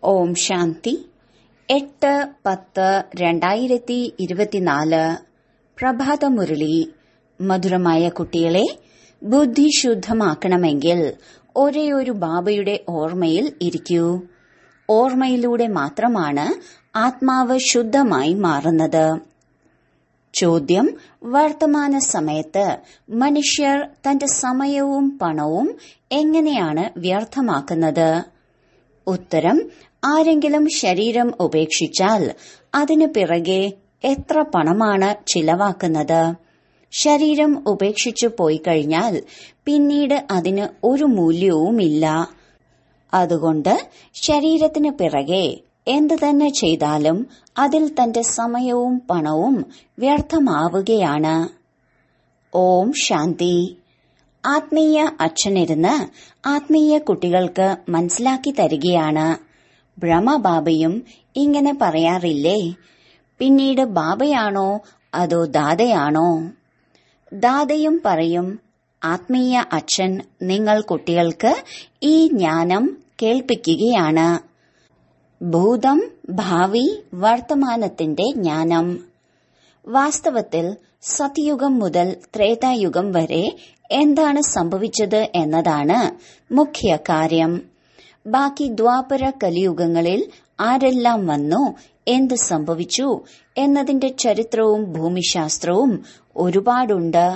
ഓം ശാന്തി എട്ട് പത്ത് രണ്ടായിരത്തി ഇരുപത്തിനാല് പ്രഭാതമുരളി മധുരമായ കുട്ടികളെ ബുദ്ധി ശുദ്ധമാക്കണമെങ്കിൽ ഒരേയൊരു ബാബയുടെ ഓർമ്മയിൽ ഇരിക്കൂ ഓർമ്മയിലൂടെ മാത്രമാണ് ആത്മാവ് ശുദ്ധമായി മാറുന്നത് ചോദ്യം വർത്തമാന സമയത്ത് മനുഷ്യർ തന്റെ സമയവും പണവും എങ്ങനെയാണ് വ്യർത്ഥമാക്കുന്നത് ഉത്തരം ആരെങ്കിലും ശരീരം ഉപേക്ഷിച്ചാൽ അതിനു പിറകെ എത്ര പണമാണ് ചിലവാക്കുന്നത് ശരീരം ഉപേക്ഷിച്ചു പോയി കഴിഞ്ഞാൽ പിന്നീട് അതിന് ഒരു മൂല്യവുമില്ല അതുകൊണ്ട് ശരീരത്തിന് പിറകെ എന്തു തന്നെ ചെയ്താലും അതിൽ തന്റെ സമയവും പണവും വ്യർത്ഥമാവുകയാണ് ഓം ശാന്തി ആത്മീയ അച്ഛനിരുന്ന് ആത്മീയ കുട്ടികൾക്ക് മനസ്സിലാക്കി തരികയാണ് ബ്രഹ്മബാബയും ഇങ്ങനെ പറയാറില്ലേ പിന്നീട് ബാബയാണോ അതോ ദാതയാണോ ദാതയും പറയും ആത്മീയ അച്ഛൻ നിങ്ങൾ കുട്ടികൾക്ക് ഈ ജ്ഞാനം കേൾപ്പിക്കുകയാണ് ഭൂതം ഭാവി വർത്തമാനത്തിന്റെ ജ്ഞാനം വാസ്തവത്തിൽ സത്യയുഗം മുതൽ ത്രേതായുഗം വരെ എന്താണ് സംഭവിച്ചത് എന്നതാണ് മുഖ്യ കാര്യം ബാക്കി ദ്വാപര കലിയുഗങ്ങളിൽ ആരെല്ലാം വന്നു എന്ത് സംഭവിച്ചു എന്നതിന്റെ ചരിത്രവും ഭൂമിശാസ്ത്രവും ഒരുപാടുണ്ട്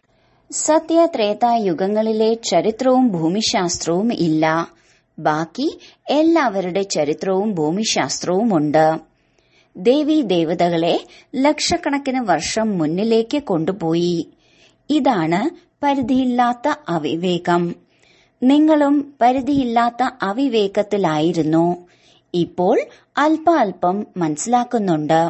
സത്യത്രേതായുഗങ്ങളിലെ ചരിത്രവും ഭൂമിശാസ്ത്രവും ഇല്ല ബാക്കി എല്ലാവരുടെ ചരിത്രവും ഭൂമിശാസ്ത്രവും ഉണ്ട് ദേവീ ദേവതകളെ ലക്ഷക്കണക്കിന് വർഷം മുന്നിലേക്ക് കൊണ്ടുപോയി ഇതാണ് പരിധിയില്ലാത്ത അവിവേകം നിങ്ങളും പരിധിയില്ലാത്ത അവിവേകത്തിലായിരുന്നു ഇപ്പോൾ അല്പ അല്പം മനസ്സിലാക്കുന്നുണ്ട്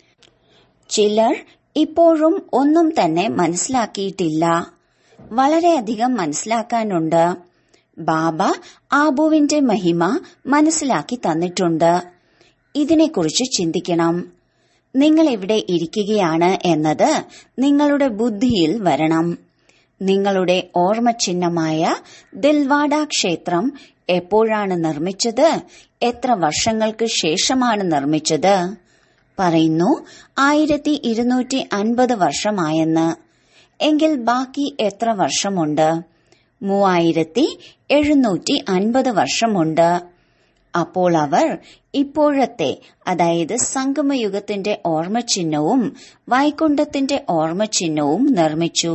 ചിലർ ഇപ്പോഴും ഒന്നും തന്നെ മനസ്സിലാക്കിയിട്ടില്ല വളരെയധികം മനസ്സിലാക്കാനുണ്ട് ബാബ ആബുവിന്റെ മഹിമ മനസ്സിലാക്കി തന്നിട്ടുണ്ട് ഇതിനെക്കുറിച്ച് ചിന്തിക്കണം നിങ്ങൾ ഇവിടെ ഇരിക്കുകയാണ് എന്നത് നിങ്ങളുടെ ബുദ്ധിയിൽ വരണം നിങ്ങളുടെ ഓർമ്മചിഹ്നമായ ദിൽവാഡ ക്ഷേത്രം എപ്പോഴാണ് നിർമ്മിച്ചത് എത്ര വർഷങ്ങൾക്ക് ശേഷമാണ് നിർമ്മിച്ചത് പറയുന്നു ആയിരത്തി ഇരുന്നൂറ്റി അൻപത് വർഷമായെന്ന് എങ്കിൽ ബാക്കി എത്ര വർഷമുണ്ട് മൂവായിരത്തി എഴുന്നൂറ്റി അൻപത് വർഷമുണ്ട് അപ്പോൾ അവർ ഇപ്പോഴത്തെ അതായത് സംഗമയുഗത്തിന്റെ ഓർമ്മചിഹ്നവും വൈകുണ്ഠത്തിന്റെ ഓർമ്മചിഹ്നവും നിർമ്മിച്ചു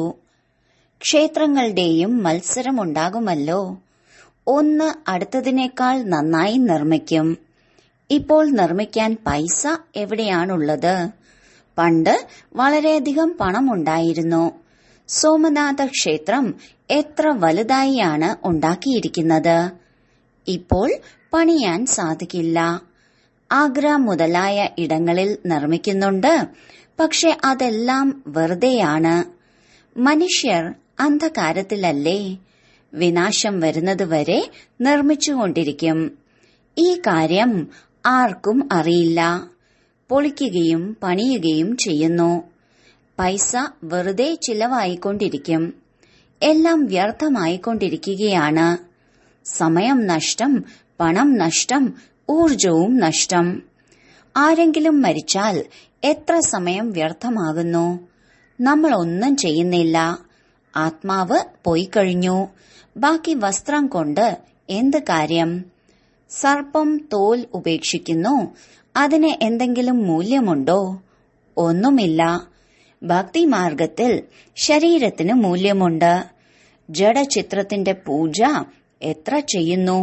ക്ഷേത്രങ്ങളുടെയും മത്സരമുണ്ടാകുമല്ലോ ഒന്ന് അടുത്തതിനേക്കാൾ നന്നായി നിർമ്മിക്കും ഇപ്പോൾ നിർമ്മിക്കാൻ പൈസ എവിടെയാണുള്ളത് പണ്ട് വളരെയധികം പണമുണ്ടായിരുന്നു സോമനാഥ ക്ഷേത്രം എത്ര വലുതായിയാണ് ഉണ്ടാക്കിയിരിക്കുന്നത് ഇപ്പോൾ പണിയാൻ സാധിക്കില്ല ആഗ്ര മുതലായ ഇടങ്ങളിൽ നിർമ്മിക്കുന്നുണ്ട് പക്ഷെ അതെല്ലാം വെറുതെയാണ് മനുഷ്യർ അന്ധകാരത്തിലല്ലേ വിനാശം വരുന്നതുവരെ നിർമ്മിച്ചുകൊണ്ടിരിക്കും ഈ കാര്യം ആർക്കും അറിയില്ല പൊളിക്കുകയും പണിയുകയും ചെയ്യുന്നു പൈസ വെറുതെ ചിലവായിക്കൊണ്ടിരിക്കും എല്ലാം വ്യർത്ഥമായിക്കൊണ്ടിരിക്കുകയാണ് സമയം നഷ്ടം പണം നഷ്ടം ഊർജവും നഷ്ടം ആരെങ്കിലും മരിച്ചാൽ എത്ര സമയം വ്യർത്ഥമാകുന്നു നമ്മൾ ഒന്നും ചെയ്യുന്നില്ല ആത്മാവ് പോയി കഴിഞ്ഞു ബാക്കി വസ്ത്രം കൊണ്ട് എന്ത് കാര്യം സർപ്പം തോൽ ഉപേക്ഷിക്കുന്നു അതിന് എന്തെങ്കിലും മൂല്യമുണ്ടോ ഒന്നുമില്ല ഭക്തിമാർഗത്തിൽ ശരീരത്തിന് മൂല്യമുണ്ട് ജഡചിത്രത്തിന്റെ പൂജ എത്ര ചെയ്യുന്നു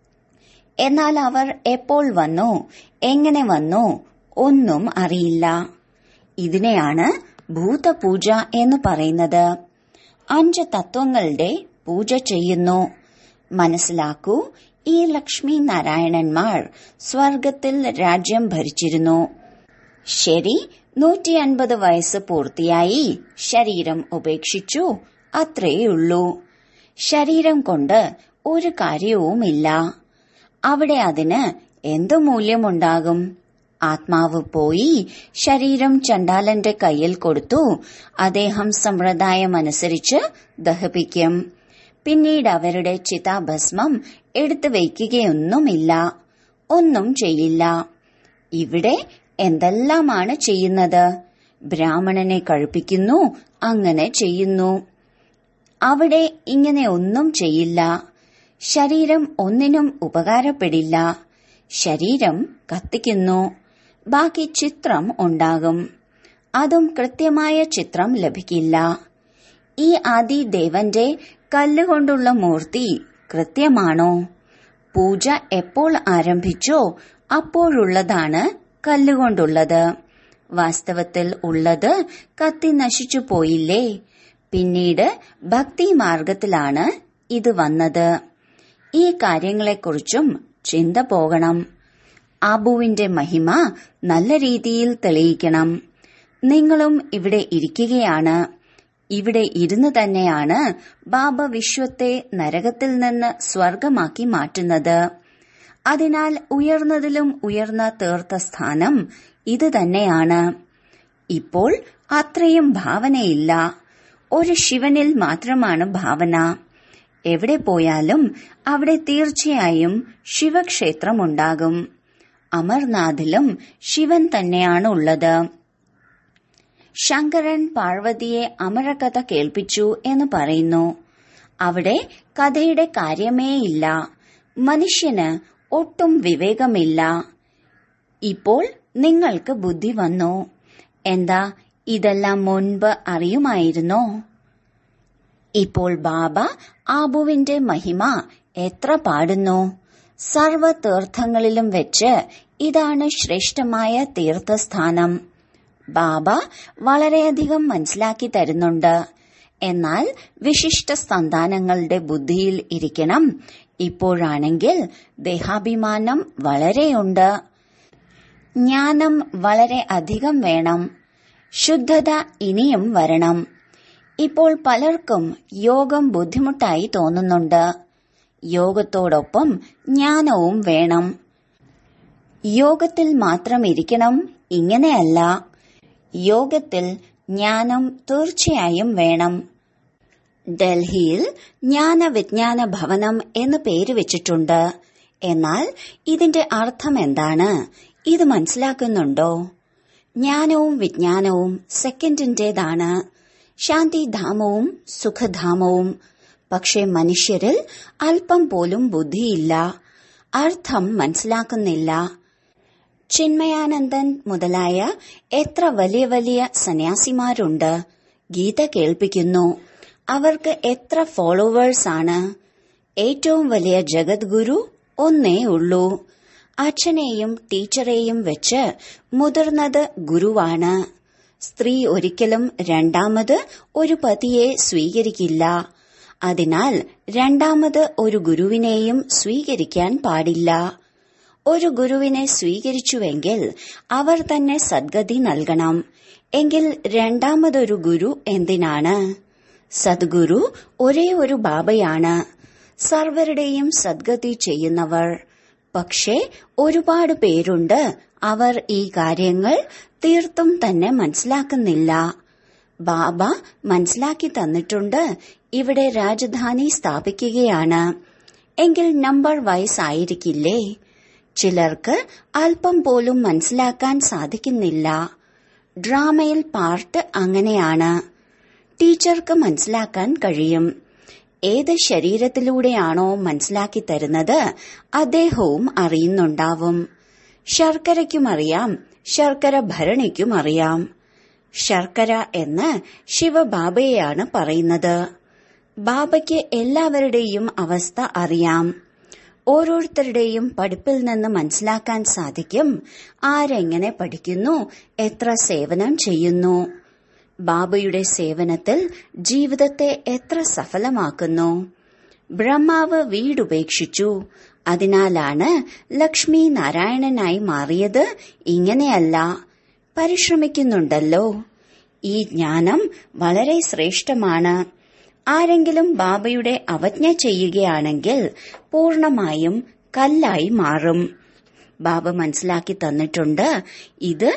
എന്നാൽ അവർ എപ്പോൾ വന്നു എങ്ങനെ വന്നു ഒന്നും അറിയില്ല ഇതിനെയാണ് ഭൂതപൂജ എന്ന് പറയുന്നത് അഞ്ച് തത്വങ്ങളുടെ പൂജ ചെയ്യുന്നു മനസ്സിലാക്കൂ ഈ ലക്ഷ്മി നാരായണന്മാർ സ്വർഗത്തിൽ രാജ്യം ഭരിച്ചിരുന്നു ശരി നൂറ്റി അൻപത് വയസ്സ് പൂർത്തിയായി ശരീരം ഉപേക്ഷിച്ചു അത്രേയുള്ളൂ ശരീരം കൊണ്ട് ഒരു കാര്യവുമില്ല അവിടെ അതിന് എന്തു മൂല്യമുണ്ടാകും ആത്മാവ് പോയി ശരീരം ചണ്ടാലന്റെ കയ്യിൽ കൊടുത്തു അദ്ദേഹം സമ്പ്രദായമനുസരിച്ച് ദഹിപ്പിക്കും പിന്നീട് അവരുടെ ചിതാഭസ്മം എടുത്തു വയ്ക്കുകയൊന്നുമില്ല ഒന്നും ചെയ്യില്ല ഇവിടെ എന്തെല്ലാമാണ് ചെയ്യുന്നത് ബ്രാഹ്മണനെ കഴിപ്പിക്കുന്നു അങ്ങനെ ചെയ്യുന്നു അവിടെ ഇങ്ങനെ ഒന്നും ചെയ്യില്ല ശരീരം ഒന്നിനും ഉപകാരപ്പെടില്ല ശരീരം കത്തിക്കുന്നു ബാക്കി ചിത്രം ഉണ്ടാകും അതും കൃത്യമായ ചിത്രം ലഭിക്കില്ല ഈ ആദി ദേവന്റെ കല്ലുകൊണ്ടുള്ള മൂർത്തി കൃത്യമാണോ പൂജ എപ്പോൾ ആരംഭിച്ചോ അപ്പോഴുള്ളതാണ് കല്ലുകൊണ്ടുള്ളത് വാസ്തവത്തിൽ ഉള്ളത് കത്തി നശിച്ചു പോയില്ലേ പിന്നീട് ഭക്തി മാർഗത്തിലാണ് ഇത് വന്നത് ഈ കാര്യങ്ങളെക്കുറിച്ചും ചിന്ത പോകണം ആബുവിന്റെ മഹിമ നല്ല രീതിയിൽ തെളിയിക്കണം നിങ്ങളും ഇവിടെ ഇരിക്കുകയാണ് ഇവിടെ ഇരുന്ന് തന്നെയാണ് ബാബ വിശ്വത്തെ നരകത്തിൽ നിന്ന് സ്വർഗമാക്കി മാറ്റുന്നത് അതിനാൽ ഉയർന്നതിലും ഉയർന്ന തീർത്ഥ സ്ഥാനം ഇത് തന്നെയാണ് ഇപ്പോൾ അത്രയും ഭാവനയില്ല ഒരു ശിവനിൽ മാത്രമാണ് ഭാവന എവിടെ പോയാലും അവിടെ തീർച്ചയായും ശിവക്ഷേത്രമുണ്ടാകും അമർനാഥിലും ശിവൻ തന്നെയാണ് ഉള്ളത് ശങ്കരൻ പാർവതിയെ അമരകഥ കേൾപ്പിച്ചു എന്ന് പറയുന്നു അവിടെ കഥയുടെ കാര്യമേയില്ല മനുഷ്യന് ഒട്ടും വിവേകമില്ല ഇപ്പോൾ നിങ്ങൾക്ക് ബുദ്ധി വന്നു എന്താ ഇതെല്ലാം മുൻപ് അറിയുമായിരുന്നോ ഇപ്പോൾ ബാബ ആബുവിന്റെ മഹിമ എത്ര പാടുന്നു സർവ തീർത്ഥങ്ങളിലും വെച്ച് ഇതാണ് ശ്രേഷ്ഠമായ തീർത്ഥസ്ഥാനം ബാബ വളരെയധികം മനസ്സിലാക്കി തരുന്നുണ്ട് എന്നാൽ വിശിഷ്ട സന്താനങ്ങളുടെ ബുദ്ധിയിൽ ഇരിക്കണം ഇപ്പോഴാണെങ്കിൽ ദേഹാഭിമാനം വളരെയുണ്ട് ജ്ഞാനം വളരെ അധികം വേണം ശുദ്ധത ഇനിയും വരണം ഇപ്പോൾ പലർക്കും യോഗം ബുദ്ധിമുട്ടായി തോന്നുന്നുണ്ട് യോഗത്തോടൊപ്പം ജ്ഞാനവും വേണം യോഗത്തിൽ മാത്രം ഇരിക്കണം ഇങ്ങനെയല്ല യോഗത്തിൽ ജ്ഞാനം തീർച്ചയായും വേണം ഡൽഹിയിൽ ജ്ഞാന വിജ്ഞാന ഭവനം എന്ന് പേര് വെച്ചിട്ടുണ്ട് എന്നാൽ ഇതിന്റെ അർത്ഥം എന്താണ് ഇത് മനസ്സിലാക്കുന്നുണ്ടോ ജ്ഞാനവും വിജ്ഞാനവും സെക്കൻഡിന്റേതാണ് ശാന്തിധാമവും സുഖധാമവും പക്ഷെ മനുഷ്യരിൽ അല്പം പോലും ബുദ്ധിയില്ല അർത്ഥം മനസ്സിലാക്കുന്നില്ല ചിന്മയാനന്ദൻ മുതലായ എത്ര വലിയ വലിയ സന്യാസിമാരുണ്ട് ഗീത കേൾപ്പിക്കുന്നു അവർക്ക് എത്ര ഫോളോവേഴ്സ് ആണ് ഏറ്റവും വലിയ ജഗദ്ഗുരു ഒന്നേ ഉള്ളൂ അച്ഛനെയും ടീച്ചറെയും വെച്ച് മുതിർന്നത് ഗുരുവാണ് സ്ത്രീ ഒരിക്കലും രണ്ടാമത് ഒരു പതിയെ സ്വീകരിക്കില്ല അതിനാൽ രണ്ടാമത് ഒരു ഗുരുവിനെയും സ്വീകരിക്കാൻ പാടില്ല ഒരു ഗുരുവിനെ സ്വീകരിച്ചുവെങ്കിൽ അവർ തന്നെ സദ്ഗതി നൽകണം എങ്കിൽ രണ്ടാമതൊരു ഗുരു എന്തിനാണ് സദ്ഗുരു ഒരേ ഒരു ബാബയാണ് സർവരുടെയും സദ്ഗതി ചെയ്യുന്നവർ പക്ഷേ ഒരുപാട് പേരുണ്ട് അവർ ഈ കാര്യങ്ങൾ തീർത്തും തന്നെ മനസ്സിലാക്കുന്നില്ല ബാബ മനസ്സിലാക്കി തന്നിട്ടുണ്ട് ഇവിടെ രാജധാനി സ്ഥാപിക്കുകയാണ് എങ്കിൽ നമ്പർ വൈസ് ആയിരിക്കില്ലേ ചിലർക്ക് അല്പം പോലും മനസ്സിലാക്കാൻ സാധിക്കുന്നില്ല ഡ്രാമയിൽ പാർട്ട് അങ്ങനെയാണ് ടീച്ചർക്ക് മനസ്സിലാക്കാൻ കഴിയും ഏത് ശരീരത്തിലൂടെയാണോ മനസ്സിലാക്കി തരുന്നത് അദ്ദേഹവും അറിയുന്നുണ്ടാവും ശർക്കരയ്ക്കും അറിയാം ശർക്കര ഭരണിക്കും അറിയാം ശർക്കര എന്ന് ശിവബാബയെയാണ് പറയുന്നത് ബാബയ്ക്ക് എല്ലാവരുടെയും അവസ്ഥ അറിയാം ഓരോരുത്തരുടെയും പഠിപ്പിൽ നിന്ന് മനസ്സിലാക്കാൻ സാധിക്കും ആരെങ്ങനെ പഠിക്കുന്നു എത്ര സേവനം ചെയ്യുന്നു ബാബയുടെ സേവനത്തിൽ ജീവിതത്തെ എത്ര സഫലമാക്കുന്നു ബ്രഹ്മാവ് വീടുപേക്ഷിച്ചു അതിനാലാണ് ലക്ഷ്മി നാരായണനായി മാറിയത് ഇങ്ങനെയല്ല പരിശ്രമിക്കുന്നുണ്ടല്ലോ ഈ ജ്ഞാനം വളരെ ശ്രേഷ്ഠമാണ് ആരെങ്കിലും ബാബയുടെ അവജ്ഞ ചെയ്യുകയാണെങ്കിൽ പൂർണമായും കല്ലായി മാറും ബാബ മനസ്സിലാക്കി തന്നിട്ടുണ്ട് ഇത്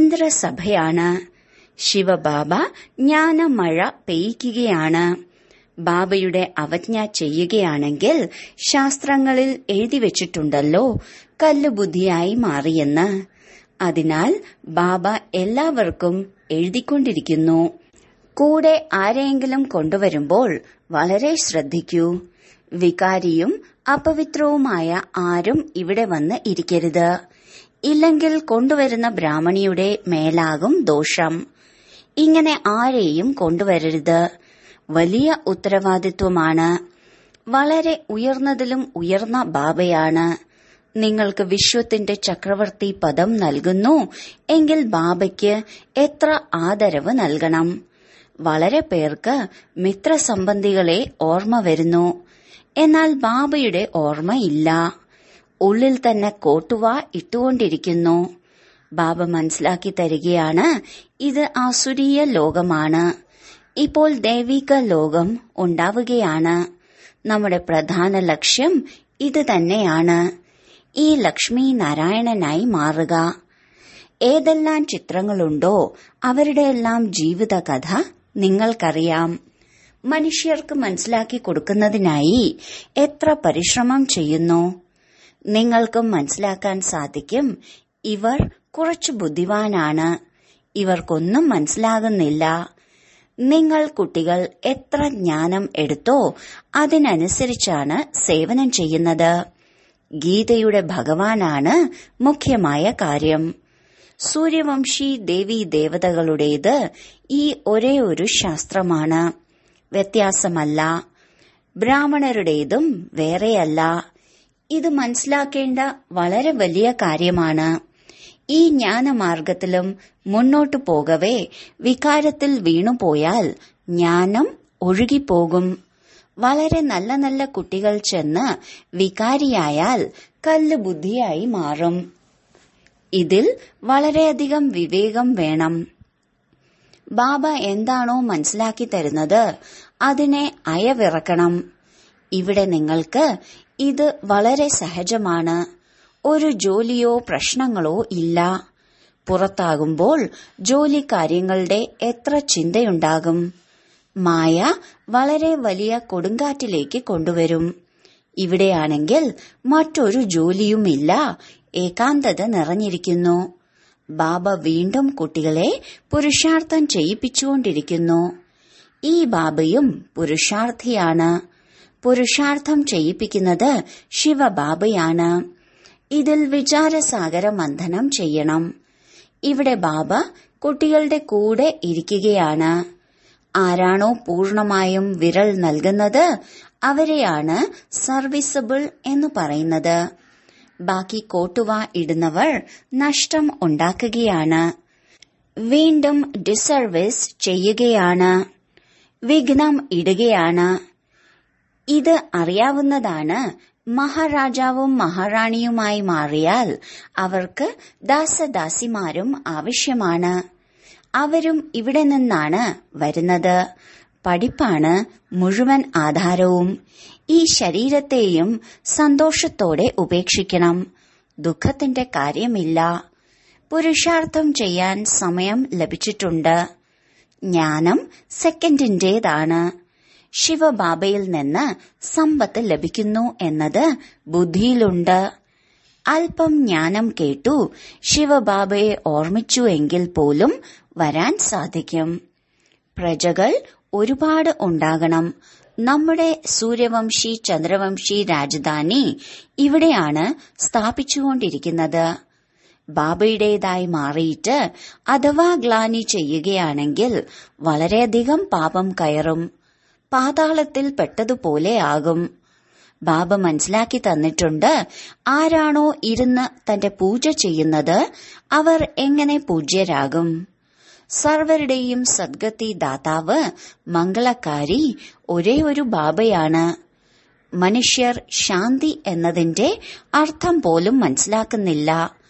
ഇന്ദ്രസഭയാണ് ശിവബാബ ജ്ഞാനമഴ പെയ്യ്ക്കുകയാണ് ബാബയുടെ അവജ്ഞ ചെയ്യുകയാണെങ്കിൽ ശാസ്ത്രങ്ങളിൽ എഴുതി വെച്ചിട്ടുണ്ടല്ലോ കല്ലുബുദ്ധിയായി മാറിയെന്ന് അതിനാൽ ബാബ എല്ലാവർക്കും എഴുതിക്കൊണ്ടിരിക്കുന്നു കൂടെ ആരെയെങ്കിലും കൊണ്ടുവരുമ്പോൾ വളരെ ശ്രദ്ധിക്കൂ വികാരിയും അപവിത്രവുമായ ആരും ഇവിടെ വന്ന് ഇരിക്കരുത് ഇല്ലെങ്കിൽ കൊണ്ടുവരുന്ന ബ്രാഹ്മണിയുടെ മേലാകും ദോഷം ഇങ്ങനെ ആരെയും കൊണ്ടുവരരുത് വലിയ ഉത്തരവാദിത്വമാണ് വളരെ ഉയർന്നതിലും ഉയർന്ന ബാബയാണ് നിങ്ങൾക്ക് വിശ്വത്തിന്റെ ചക്രവർത്തി പദം നൽകുന്നു എങ്കിൽ ബാബയ്ക്ക് എത്ര ആദരവ് നൽകണം വളരെ പേർക്ക് മിത്രസംബന്ധികളെ ഓർമ്മ വരുന്നു എന്നാൽ ബാബയുടെ ഓർമ്മയില്ല ഉള്ളിൽ തന്നെ കോട്ടുവ ഇട്ടുകൊണ്ടിരിക്കുന്നു ബാബ മനസ്സിലാക്കി തരികയാണ് ഇത് ആസുരീയ ലോകമാണ് ഇപ്പോൾ ദൈവിക ലോകം ഉണ്ടാവുകയാണ് നമ്മുടെ പ്രധാന ലക്ഷ്യം ഇത് തന്നെയാണ് ഈ ലക്ഷ്മി നാരായണനായി മാറുക ഏതെല്ലാം ചിത്രങ്ങളുണ്ടോ അവരുടെ എല്ലാം ജീവിതകഥ നിങ്ങൾക്കറിയാം മനുഷ്യർക്ക് മനസ്സിലാക്കി കൊടുക്കുന്നതിനായി എത്ര പരിശ്രമം ചെയ്യുന്നു നിങ്ങൾക്കും മനസ്സിലാക്കാൻ സാധിക്കും ഇവർ കുറച്ചു ബുദ്ധിവാനാണ് ഇവർക്കൊന്നും മനസ്സിലാകുന്നില്ല നിങ്ങൾ കുട്ടികൾ എത്ര ജ്ഞാനം എടുത്തോ അതിനനുസരിച്ചാണ് സേവനം ചെയ്യുന്നത് ഗീതയുടെ ഭഗവാനാണ് മുഖ്യമായ കാര്യം സൂര്യവംശി ദേവീ ദേവതകളുടേത് ഈ ഒരേ ഒരു ശാസ്ത്രമാണ് വ്യത്യാസമല്ല ബ്രാഹ്മണരുടേതും വേറെയല്ല ഇത് മനസ്സിലാക്കേണ്ട വളരെ വലിയ കാര്യമാണ് ഈ ജ്ഞാനമാർഗത്തിലും മുന്നോട്ടു പോകവേ വികാരത്തിൽ വീണുപോയാൽ ജ്ഞാനം ഒഴുകിപ്പോകും വളരെ നല്ല നല്ല കുട്ടികൾ ചെന്ന് വികാരിയായാൽ കല്ല് ബുദ്ധിയായി മാറും ഇതിൽ വളരെയധികം വിവേകം വേണം ബാബ എന്താണോ മനസ്സിലാക്കി തരുന്നത് അതിനെ അയവിറക്കണം ഇവിടെ നിങ്ങൾക്ക് ഇത് വളരെ സഹജമാണ് ഒരു ജോലിയോ പ്രശ്നങ്ങളോ ഇല്ല പുറത്താകുമ്പോൾ ജോലി കാര്യങ്ങളുടെ എത്ര ചിന്തയുണ്ടാകും മായ വളരെ വലിയ കൊടുങ്കാറ്റിലേക്ക് കൊണ്ടുവരും ഇവിടെയാണെങ്കിൽ മറ്റൊരു ജോലിയുമില്ല ഏകാന്തത നിറഞ്ഞിരിക്കുന്നു ബാബ വീണ്ടും കുട്ടികളെ പുരുഷാർത്ഥം ചെയ്യിപ്പിച്ചുകൊണ്ടിരിക്കുന്നു ഈ ബാബയും പുരുഷാർത്ഥിയാണ് പുരുഷാർത്ഥം ചെയ്യിപ്പിക്കുന്നത് ശിവബാബയാണ് ഇതിൽ വിചാരസാഗര മന്ഥനം ചെയ്യണം ഇവിടെ ബാബ കുട്ടികളുടെ കൂടെ ഇരിക്കുകയാണ് ആരാണോ പൂർണമായും വിരൽ നൽകുന്നത് അവരെയാണ് സർവീസബിൾ എന്ന് പറയുന്നത് ബാക്കി കോട്ടുവ ഇടുന്നവർ നഷ്ടം ഉണ്ടാക്കുകയാണ് വീണ്ടും ഡിസർവീസ് ചെയ്യുകയാണ് വിഘ്നം ഇടുകയാണ് ഇത് അറിയാവുന്നതാണ് മഹാരാജാവും മഹാറാണിയുമായി മാറിയാൽ അവർക്ക് ദാസദാസിമാരും ആവശ്യമാണ് അവരും ഇവിടെ നിന്നാണ് വരുന്നത് പഠിപ്പാണ് മുഴുവൻ ആധാരവും ഈ ശരീരത്തെയും സന്തോഷത്തോടെ ഉപേക്ഷിക്കണം ദുഃഖത്തിന്റെ കാര്യമില്ല പുരുഷാർത്ഥം ചെയ്യാൻ സമയം ലഭിച്ചിട്ടുണ്ട് ജ്ഞാനം സെക്കൻഡിന്റേതാണ് ശിവബാബയിൽ നിന്ന് സമ്പത്ത് ലഭിക്കുന്നു എന്നത് ബുദ്ധിയിലുണ്ട് അല്പം ജ്ഞാനം കേട്ടു ശിവബാബയെ ഓർമ്മിച്ചു എങ്കിൽ പോലും വരാൻ സാധിക്കും പ്രജകൾ ഒരുപാട് ഉണ്ടാകണം നമ്മുടെ സൂര്യവംശി ചന്ദ്രവംശി രാജധാനി ഇവിടെയാണ് സ്ഥാപിച്ചുകൊണ്ടിരിക്കുന്നത് ബാബയുടേതായി മാറിയിട്ട് അഥവാ ഗ്ലാനി ചെയ്യുകയാണെങ്കിൽ വളരെയധികം പാപം കയറും പാതാളത്തിൽ പെട്ടതുപോലെ ആകും ബാബ മനസ്സിലാക്കി തന്നിട്ടുണ്ട് ആരാണോ ഇരുന്ന് തന്റെ പൂജ ചെയ്യുന്നത് അവർ എങ്ങനെ പൂജ്യരാകും സർവരുടെയും സദ്ഗതി ദാതാവ് മംഗളക്കാരി ഒരേ ഒരു ബാബയാണ് മനുഷ്യർ ശാന്തി എന്നതിന്റെ അർത്ഥം പോലും മനസ്സിലാക്കുന്നില്ല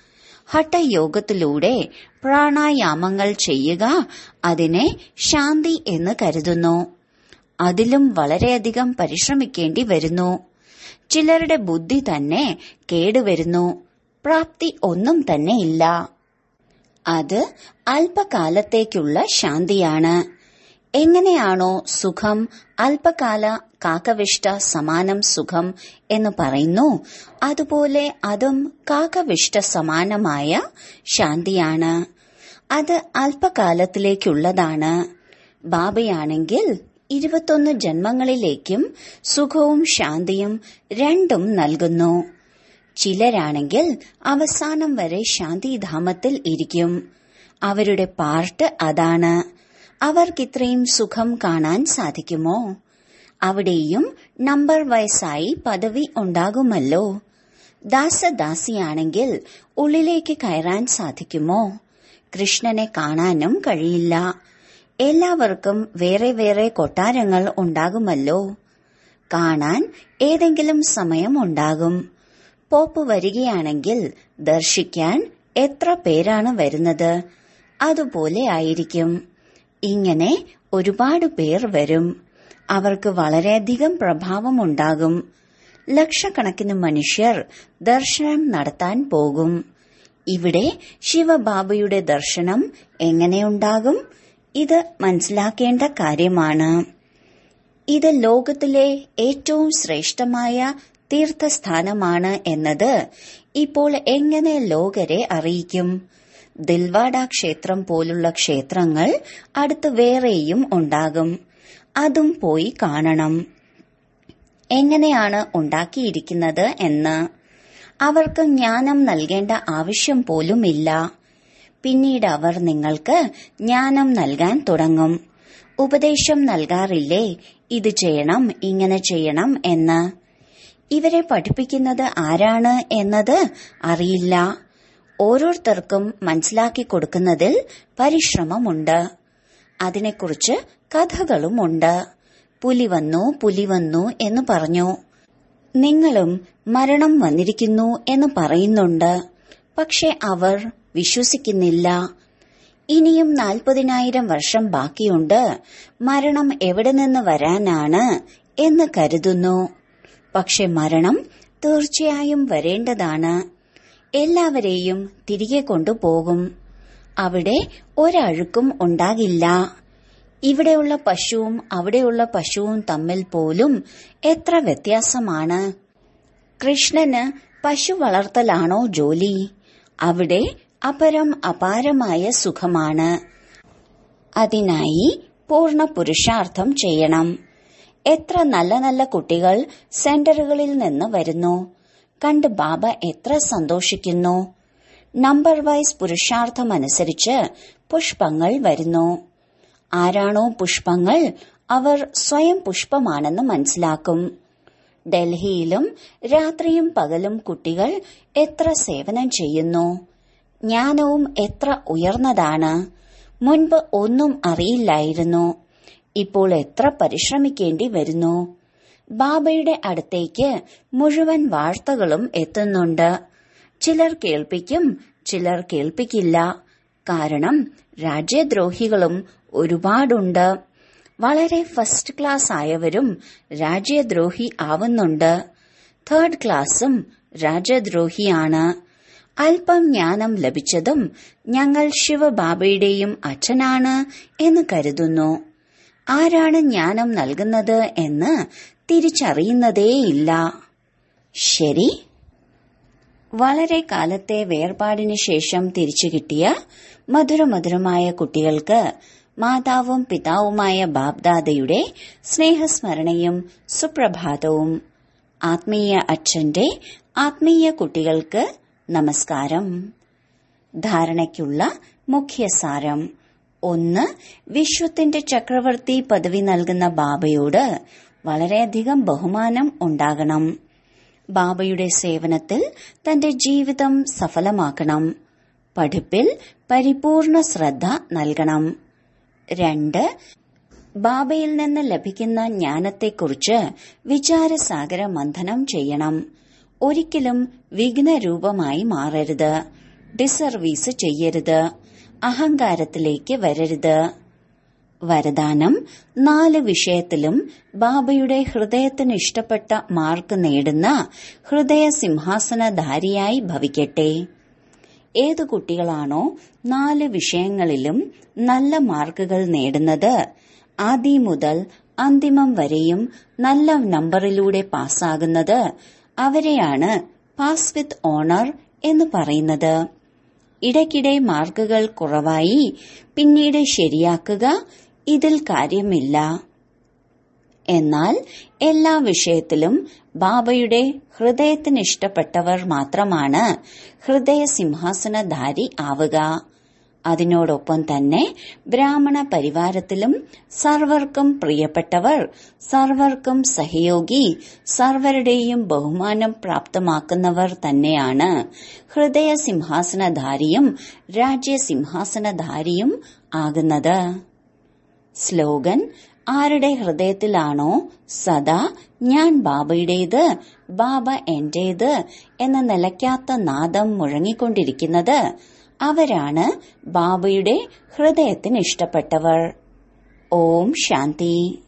ഹഠയോഗത്തിലൂടെ പ്രാണായാമങ്ങൾ ചെയ്യുക അതിനെ ശാന്തി എന്ന് കരുതുന്നു അതിലും വളരെയധികം പരിശ്രമിക്കേണ്ടി വരുന്നു ചിലരുടെ ബുദ്ധി തന്നെ കേടുവരുന്നു പ്രാപ്തി ഒന്നും തന്നെ ഇല്ല അത് അല്പകാലത്തേക്കുള്ള ശാന്തിയാണ് എങ്ങനെയാണോ സുഖം അല്പകാല കാക്കവിഷ്ട സമാനം സുഖം എന്ന് പറയുന്നു അതുപോലെ അതും കാക്കവിഷ്ട സമാനമായ ശാന്തിയാണ് അത് അല്പകാലത്തിലേക്കുള്ളതാണ് ബാബയാണെങ്കിൽ ഇരുപത്തൊന്ന് ജന്മങ്ങളിലേക്കും സുഖവും ശാന്തിയും രണ്ടും നൽകുന്നു ചിലരാണെങ്കിൽ അവസാനം വരെ ശാന്തിധാമത്തിൽ ഇരിക്കും അവരുടെ പാർട്ട് അതാണ് അവർക്കിത്രയും സുഖം കാണാൻ സാധിക്കുമോ അവിടെയും നമ്പർ വയസ്സായി പദവി ഉണ്ടാകുമല്ലോ ദാസദാസിയാണെങ്കിൽ ഉള്ളിലേക്ക് കയറാൻ സാധിക്കുമോ കൃഷ്ണനെ കാണാനും കഴിയില്ല എല്ലാവർക്കും വേറെ വേറെ കൊട്ടാരങ്ങൾ ഉണ്ടാകുമല്ലോ കാണാൻ ഏതെങ്കിലും സമയം ഉണ്ടാകും പോപ്പ് വരികയാണെങ്കിൽ ദർശിക്കാൻ എത്ര പേരാണ് വരുന്നത് അതുപോലെ ആയിരിക്കും ഇങ്ങനെ ഒരുപാട് പേർ വരും അവർക്ക് വളരെയധികം പ്രഭാവമുണ്ടാകും ലക്ഷക്കണക്കിന് മനുഷ്യർ ദർശനം നടത്താൻ പോകും ഇവിടെ ശിവബാബയുടെ ദർശനം എങ്ങനെയുണ്ടാകും ഇത് മനസ്സിലാക്കേണ്ട കാര്യമാണ് ഇത് ലോകത്തിലെ ഏറ്റവും ശ്രേഷ്ഠമായ തീർത്ഥസ്ഥാനമാണ് എന്നത് ഇപ്പോൾ എങ്ങനെ ലോകരെ അറിയിക്കും ദിൽവാഡ ക്ഷേത്രം പോലുള്ള ക്ഷേത്രങ്ങൾ അടുത്ത് വേറെയും ഉണ്ടാകും അതും പോയി കാണണം എങ്ങനെയാണ് ഉണ്ടാക്കിയിരിക്കുന്നത് എന്ന് അവർക്ക് ജ്ഞാനം നൽകേണ്ട ആവശ്യം പോലുമില്ല പിന്നീട് അവർ നിങ്ങൾക്ക് ജ്ഞാനം നൽകാൻ തുടങ്ങും ഉപദേശം നൽകാറില്ലേ ഇത് ചെയ്യണം ഇങ്ങനെ ചെയ്യണം എന്ന് ഇവരെ പഠിപ്പിക്കുന്നത് ആരാണ് എന്നത് അറിയില്ല ഓരോരുത്തർക്കും മനസ്സിലാക്കി കൊടുക്കുന്നതിൽ പരിശ്രമമുണ്ട് അതിനെക്കുറിച്ച് കഥകളുമുണ്ട് പുലി വന്നു പുലി വന്നു എന്ന് പറഞ്ഞു നിങ്ങളും മരണം വന്നിരിക്കുന്നു എന്ന് പറയുന്നുണ്ട് പക്ഷെ അവർ വിശ്വസിക്കുന്നില്ല ഇനിയും നാൽപ്പതിനായിരം വർഷം ബാക്കിയുണ്ട് മരണം എവിടെ നിന്ന് വരാനാണ് എന്ന് കരുതുന്നു പക്ഷെ മരണം തീർച്ചയായും വരേണ്ടതാണ് എല്ലാവരെയും തിരികെ കൊണ്ടുപോകും അവിടെ ഒരഴുക്കും ഉണ്ടാകില്ല ഇവിടെയുള്ള പശുവും അവിടെയുള്ള പശുവും തമ്മിൽ പോലും എത്ര വ്യത്യാസമാണ് കൃഷ്ണന് പശു വളർത്തലാണോ ജോലി അവിടെ അപരം അപാരമായ സുഖമാണ് അതിനായി പൂർണ്ണ പുരുഷാർത്ഥം ചെയ്യണം എത്ര നല്ല നല്ല കുട്ടികൾ സെന്ററുകളിൽ നിന്ന് വരുന്നു കണ്ട് ബാബ എത്ര സന്തോഷിക്കുന്നു നമ്പർ വൈസ് പുരുഷാർത്ഥമനുസരിച്ച് പുഷ്പങ്ങൾ വരുന്നു ആരാണോ പുഷ്പങ്ങൾ അവർ സ്വയം പുഷ്പമാണെന്ന് മനസ്സിലാക്കും ഡൽഹിയിലും രാത്രിയും പകലും കുട്ടികൾ എത്ര സേവനം ചെയ്യുന്നു ജ്ഞാനവും എത്ര ഉയർന്നതാണ് മുൻപ് ഒന്നും അറിയില്ലായിരുന്നു ഇപ്പോൾ എത്ര പരിശ്രമിക്കേണ്ടി വരുന്നു ബാബയുടെ അടുത്തേക്ക് മുഴുവൻ വാർത്തകളും എത്തുന്നുണ്ട് ചിലർ കേൾപ്പിക്കും ചിലർ കേൾപ്പിക്കില്ല കാരണം രാജ്യദ്രോഹികളും ഒരുപാടുണ്ട് വളരെ ഫസ്റ്റ് ക്ലാസ് ആയവരും രാജ്യദ്രോഹി ആവുന്നുണ്ട് തേർഡ് ക്ലാസ്സും രാജ്യദ്രോഹിയാണ് അല്പം ജ്ഞാനം ലഭിച്ചതും ഞങ്ങൾ ശിവബാബയുടെയും അച്ഛനാണ് എന്ന് കരുതുന്നു ആരാണ് ജ്ഞാനം നൽകുന്നത് എന്ന് തിരിച്ചറിയുന്നതേയില്ല ശരി വളരെ കാലത്തെ വേർപാടിന് ശേഷം തിരിച്ചു കിട്ടിയ മധുരമധുരമായ കുട്ടികൾക്ക് മാതാവും പിതാവുമായ ബാബ്ദാദയുടെ സ്നേഹസ്മരണയും സുപ്രഭാതവും ആത്മീയ അച്ഛന്റെ ആത്മീയ കുട്ടികൾക്ക് നമസ്കാരം ധാരണയ്ക്കുള്ള മുഖ്യസാരം ഒന്ന് വിശ്വത്തിന്റെ ചക്രവർത്തി പദവി നൽകുന്ന ബാബയോട് വളരെയധികം ബഹുമാനം ഉണ്ടാകണം ബാബയുടെ സേവനത്തിൽ തന്റെ ജീവിതം സഫലമാക്കണം പഠിപ്പിൽ പരിപൂർണ ശ്രദ്ധ നൽകണം രണ്ട് ബാബയിൽ നിന്ന് ലഭിക്കുന്ന ജ്ഞാനത്തെക്കുറിച്ച് വിചാരസാഗര മന്ഥനം ചെയ്യണം ഒരിക്കലും വിഘ്നരൂപമായി മാറരുത് ഡിസർവീസ് ചെയ്യരുത് അഹങ്കാരത്തിലേക്ക് വരരുത് വരദാനം നാല് വിഷയത്തിലും ബാബയുടെ ഹൃദയത്തിന് ഇഷ്ടപ്പെട്ട മാർക്ക് നേടുന്ന ഹൃദയ സിംഹാസനധാരിയായി ഭവിക്കട്ടെ ഏതു കുട്ടികളാണോ നാല് വിഷയങ്ങളിലും നല്ല മാർക്കുകൾ നേടുന്നത് ആദി മുതൽ അന്തിമം വരെയും നല്ല നമ്പറിലൂടെ പാസ്സാകുന്നത് അവരെയാണ് പാസ് വിത്ത് ഓണർ എന്ന് പറയുന്നത് ഇടയ്ക്കിടെ മാർക്കുകൾ കുറവായി പിന്നീട് ശരിയാക്കുക ഇതിൽ കാര്യമില്ല എന്നാൽ എല്ലാ വിഷയത്തിലും ബാബയുടെ ഹൃദയത്തിന് ഇഷ്ടപ്പെട്ടവർ മാത്രമാണ് ഹൃദയ സിംഹാസനധാരി ആവുക അതിനോടൊപ്പം തന്നെ ബ്രാഹ്മണ പരിവാരത്തിലും സർവർക്കും പ്രിയപ്പെട്ടവർ സർവർക്കും സഹയോഗി സർവരുടെയും ബഹുമാനം പ്രാപ്തമാക്കുന്നവർ തന്നെയാണ് ഹൃദയ സിംഹാസനധാരിയും രാജ്യസിംഹാസനധാരിയും ആകുന്നത് സ്ലോഗൻ ആരുടെ ഹൃദയത്തിലാണോ സദാ ഞാൻ ബാബയുടേത് ബാബ എന്റേത് എന്ന നിലയ്ക്കാത്ത നാദം മുഴങ്ങിക്കൊണ്ടിരിക്കുന്നത് അവരാണ് ബാബയുടെ ഹൃദയത്തിന് ഇഷ്ടപ്പെട്ടവർ ഓം ശാന്തി